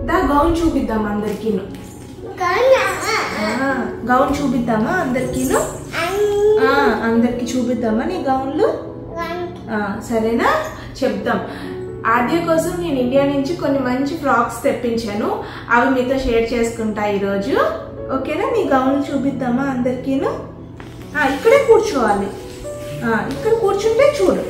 దా gown చూపిద్దాం అందరికీను ఆ, gown చూపిద్దామా అందరికీను ఆ, అందరికి చూపిద్దామా నీ గౌన్లు ఆ, సరేనా చెప్దాం ఆద్య కోసం నేను ఇండియా నుంచి కొన్ని మంచి ఫ్రాక్స్ తెప్పించాను అవి మీతో షేర్ చేసుకుంటా ఈరోజు ఓకేనా నీ గౌన్లు చూపిద్దామా అందరికీను ఆ, ఇక్కడే కూర్చోవాలి ఆ, ఇక్కడ కూర్చుంటే చూడు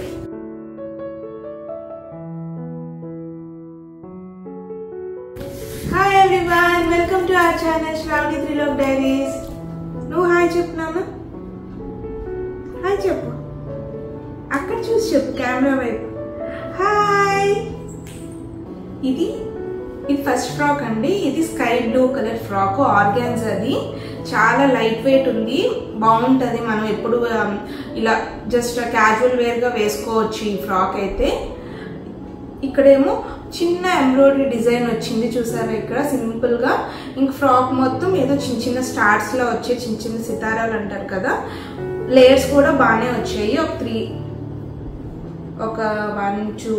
hi everyone welcome to our channel Sravani Trilok diaries నువ్వు హాయ్ చెప్పు నాన్న హాయ్ చెప్పు అక్కడ చూసి చెప్పు కెమెరా వైపు హాయ్ ఇది ఇది ఫస్ట్ ఫ్రాక్ అండి ఇది స్కై బ్లూ కలర్ ఫ్రాక్ ఆర్గాన్స్ అది చాలా లైట్ వెయిట్ ఉంది బాగుంటుంది మనం ఎప్పుడు um, ఇలా జస్ట్ క్యాజువల్ వేర్గా వేసుకోవచ్చు ఈ ఫ్రాక్ అయితే ఇక్కడేమో చిన్న ఎంబ్రాయిడరీ డిజైన్ వచ్చింది చూసారా ఇక్కడ సింపుల్ గా ఇంక ఫ్రాక్ మొత్తం ఏదో చిన్న చిన్న స్టార్స్ లో వచ్చే చిన్న చిన్న సితారాలు అంటారు కదా లేయర్స్ కూడా బాగానే వచ్చాయి ఒక త్రీ ఒక వన్ టూ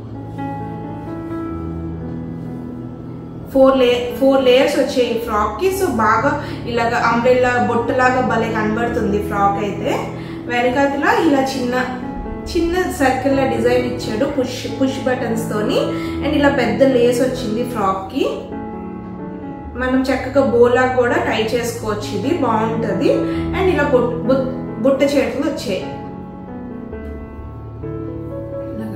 ఫోర్ లే ఫోర్ లేయర్స్ వచ్చాయి ఈ ఫ్రాక్ కి సో బాగా ఇలాగ అంబ్రెల్లా బొట్టులాగా భలే కనబడుతుంది ఫ్రాక్ అయితే వెనకాతల ఇలా చిన్న చిన్న సర్కిల్ డిజైన్ ఇచ్చాడు పుష్ పుష్ బటన్స్ తోని అండ్ ఇలా పెద్ద లేస్ వచ్చింది ఫ్రాక్ కి మనం చక్కగా బోలా కూడా టై చేసుకోవచ్చు ఇది బాగుంటది అండ్ ఇలా బుట్- బుట్- బుట్ట చేతులు వచ్చాయి ఇలాగా.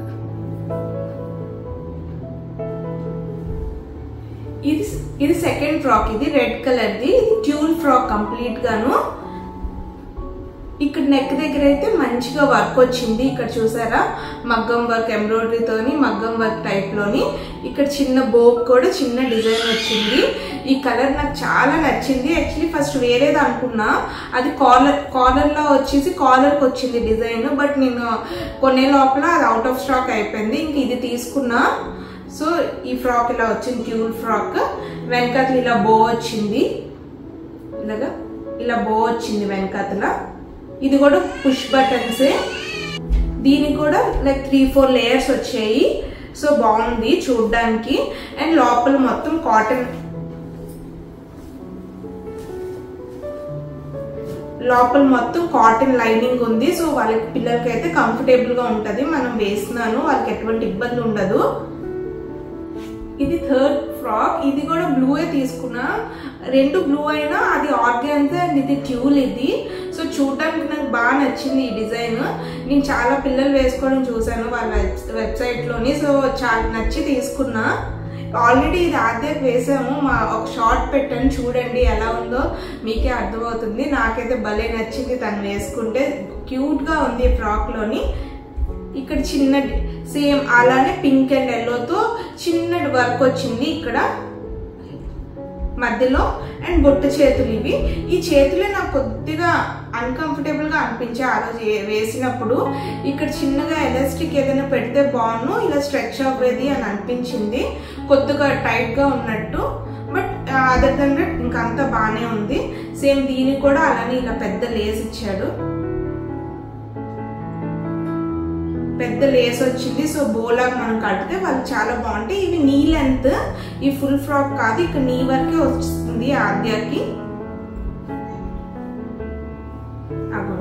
ఇది ఇది సెకండ్ ఫ్రాక్ ఇది రెడ్ కలర్ది ఇది ట్యూల్ ఫ్రాక్ కంప్లీట్ గాను ఇక్కడ నెక్ దగ్గర అయితే మంచిగా వర్క్ వచ్చింది ఇక్కడ చూసారా మగ్గం వర్క్ ఎంబ్రాయిడరీ తోని మగ్గం వర్క్ టైప్ లోని ఇక్కడ చిన్న బోక్ కూడా చిన్న డిజైన్ వచ్చింది ఈ కలర్ నాకు చాలా నచ్చింది యాక్చువల్లీ ఫస్ట్ వేరేది అనుకున్నా అది కాలర్ కాలర్ లో వచ్చేసి కాలర్ కి వచ్చింది డిజైన్ బట్ నేను కొనే లోపల అది అవుట్ ఆఫ్ స్టాక్ అయిపోయింది ఇంక ఇది తీసుకున్నా సో ఈ ఫ్రాక్ ఇలా వచ్చింది ట్యూల్ ఫ్రాక్ వెనకాతలు ఇలా బో వచ్చింది ఇలాగా ఇలా బో వచ్చింది వెనకాతల ఇది కూడా పుష్ బటన్సే దీనికి కూడా లైక్ త్రీ ఫోర్ లేయర్స్ వచ్చాయి సో బాగుంది చూడడానికి అండ్ లోపల మొత్తం కాటన్ లోపల మొత్తం కాటన్ లైనింగ్ ఉంది సో వాళ్ళకి పిల్లలకి అయితే కంఫర్టబుల్ గా ఉంటది మనం వేస్తున్నాను వాళ్ళకి ఎటువంటి ఇబ్బంది ఉండదు ఇది థర్డ్ ఫ్రాక్ ఇది కూడా బ్లూ తీసుకున్నా రెండు బ్లూ అయినా అది ఆర్గాన్స్ అండ్ ఇది ట్యూల్ ఇది సో చూడడానికి నాకు బాగా నచ్చింది ఈ డిజైన్ నేను చాలా పిల్లలు వేసుకోవడం చూసాను వాళ్ళ వెబ్సైట్ లోని సో చాలా నచ్చి తీసుకున్నా ఆల్రెడీ ఇది ఆద్యకు వేసాము మా ఒక షార్ట్ పెట్టాను చూడండి ఎలా ఉందో మీకే అర్థమవుతుంది నాకైతే భలే నచ్చింది తను వేసుకుంటే క్యూట్ గా ఉంది ఈ ఫ్రాక్ లోని ఇక్కడ చిన్న సేమ్ అలానే పింక్ అండ్ ఎల్లోతో చిన్న వర్క్ వచ్చింది ఇక్కడ మధ్యలో అండ్ బొట్ట చేతులు ఇవి ఈ చేతులే నాకు కొద్దిగా అన్కంఫర్టబుల్ గా అనిపించే ఆ రోజు ఏ- వేసినప్పుడు ఇక్కడ చిన్నగా ఎలాస్టిక్ ఏదైనా పెడితే బాగున్ను ఇలా స్ట్రెచ్ అవ్వేది అని అనిపించింది కొద్దిగా టైట్ గా ఉన్నట్టు బట్ అదర్ దన్ దట్ ఇంకా అంతా బాగానే ఉంది సేమ్ దీనికి కూడా అలానే ఇలా పెద్ద లేస్ ఇచ్చాడు పెద్ద లేస్ వచ్చింది సో బోలాగా మనం కడితే వాళ్ళు చాలా బాగుంటాయి ఇవి నీ లెంత్ ఈ ఫుల్ ఫ్రాక్ కాదు ఇక్కడ నీ వరకే వస్తుంది ఆద్యాకి అగో.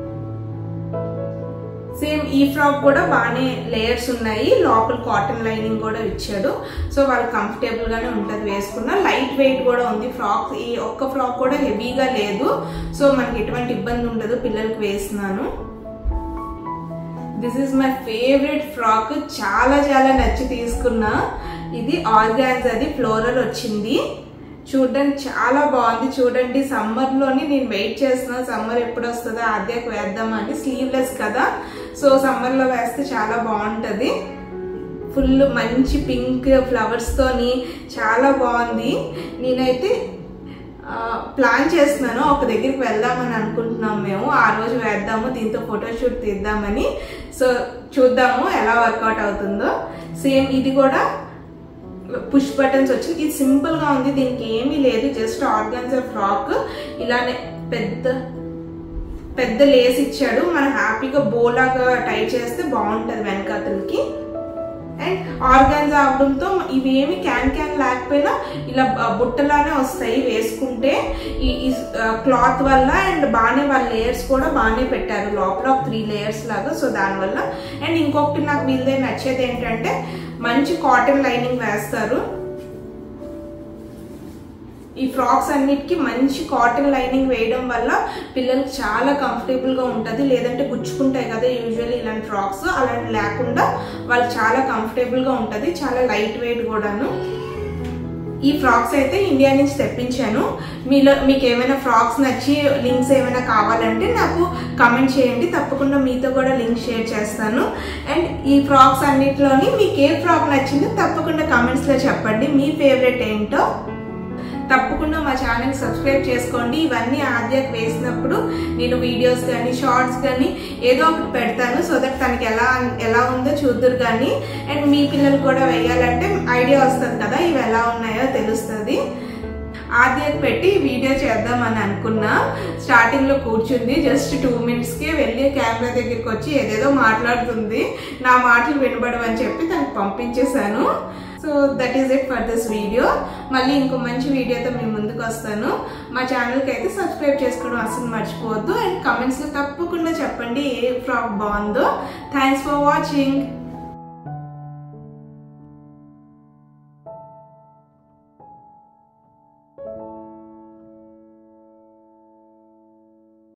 సేమ్ ఈ ఫ్రాక్ కూడా బాగానే లేయర్స్ ఉన్నాయి లోపల కాటన్ లైనింగ్ కూడా ఇచ్చాడు సో వాళ్ళు కంఫర్టబుల్ గానే ఉంటది వేసుకున్న లైట్ వెయిట్ కూడా ఉంది ఫ్రాక్ ఈ ఒక్క ఫ్రాక్ కూడా హెవీగా లేదు సో మనకి ఎటువంటి ఇబ్బంది ఉండదు పిల్లలకి వేస్తున్నాను this is my favourite frock చాలా చాలా నచ్చి తీసుకున్నా ఇది ఆర్గాన్స్ అది ఫ్లోరల్ వచ్చింది చూడడానికి చాలా బాగుంది చూడండి సమ్మర్ లోని నేను వెయిట్ చేస్తున్నా సమ్మర్ ఎప్పుడు వస్తుందో ఆద్యకు వేద్దామని స్లీవ్లెస్ కదా సో సమ్మర్ లో వేస్తే చాలా బాగుంటది ఫుల్ మంచి పింక్ ఫ్లవర్స్ తోని చాలా బాగుంది నేనైతే ఆ, ప్లాన్ చేస్తున్నాను ఒక దగ్గరికి వెళ్దామని అనుకుంటున్నాం మేము ఆ రోజు వేద్దాము దీంతో ఫోటోషూట్ తీద్దామని సో చూద్దాము ఎలా వర్కౌట్ అవుతుందో సేమ్ ఇది కూడా పుష్ బటన్స్ వచ్చింది ఇది సింపుల్ గా ఉంది దీనికి ఏమీ లేదు జస్ట్ ఆర్గాన్జర్ ఫ్రాక్ ఇలానే పెద్ద పెద్ద లేస్ ఇచ్చాడు మనం హ్యాపీగా బోలాగా టై చేస్తే బాగుంటది వెనకాతలకి అండ్ ఆర్గాన్స్ అవడంతో ఇవి ఏమి క్యాన్ క్యాన్ లేకపోయినా ఇలా బ- బుట్టలానే వస్తాయి వేసుకుంటే ఈ ఈ క్లాత్ వల్ల అండ్ బాగానే వాళ్ళ లేయర్స్ కూడా బాగానే పెట్టారు లోపల ఒక త్రీ లేయర్స్ లాగా సో దానివల్ల అండ్ ఇంకొకటి నాకు వీళ్ళదే నచ్చేది ఏంటంటే మంచి కాటన్ లైనింగ్ వేస్తారు ఈ ఫ్రాక్స్ అన్నిటికీ మంచి కాటన్ లైనింగ్ వేయడం వల్ల పిల్లలకి చాలా కంఫర్టబుల్గా ఉంటుంది లేదంటే గుచ్చుకుంటాయి కదా యూజువల్లీ ఇలాంటి ఫ్రాక్స్ అలాంటి లేకుండా వాళ్ళు చాలా కంఫర్టబుల్గా ఉంటుంది చాలా లైట్ వెయిట్ కూడాను ఈ ఫ్రాక్స్ అయితే ఇండియా నుంచి తెప్పించాను మీలో మీకు ఏమైనా ఫ్రాక్స్ నచ్చి లింక్స్ ఏమైనా కావాలంటే నాకు కమెంట్ చేయండి తప్పకుండా మీతో కూడా లింక్ షేర్ చేస్తాను అండ్ ఈ ఫ్రాక్స్ అన్నిటిలోని మీకు ఏ ఫ్రాక్ నచ్చిందో తప్పకుండా కమెంట్స్లో చెప్పండి మీ ఫేవరెట్ ఏంటో తప్పకుండా మా ఛానల్ సబ్స్క్రైబ్ చేసుకోండి ఇవన్నీ ఆద్యకు వేసినప్పుడు నేను వీడియోస్ కానీ షార్ట్స్ కానీ ఏదో ఒకటి పెడతాను సో దట్ తనకి ఎలా ఎలా ఉందో చూద్దరు కానీ అండ్ మీ పిల్లలు కూడా వేయాలంటే ఐడియా వస్తుంది కదా ఇవి ఎలా ఉన్నాయో తెలుస్తుంది ఆద్యకు పెట్టి వీడియో చేద్దామని అనుకున్నా స్టార్టింగ్ లో కూర్చుంది జస్ట్ టూ మినిట్స్ కి వెళ్ళి కెమెరా దగ్గరికి వచ్చి ఏదేదో మాట్లాడుతుంది నా మాటలు వినబడవని చెప్పి తనకు పంపించేశాను so that is it for this video మళ్ళీ ఇంకో మంచి వీడియోతో మీ ముందుకు వస్తాను మా ఛానల్కి అయితే సబ్స్క్రైబ్ చేసుకోవడం అసలు మర్చిపోవద్దు అండ్ కమెంట్స్లో తప్పకుండా చెప్పండి ఏ ఫ్రాక్ బాగుందో థ్యాంక్స్ ఫర్ వాచింగ్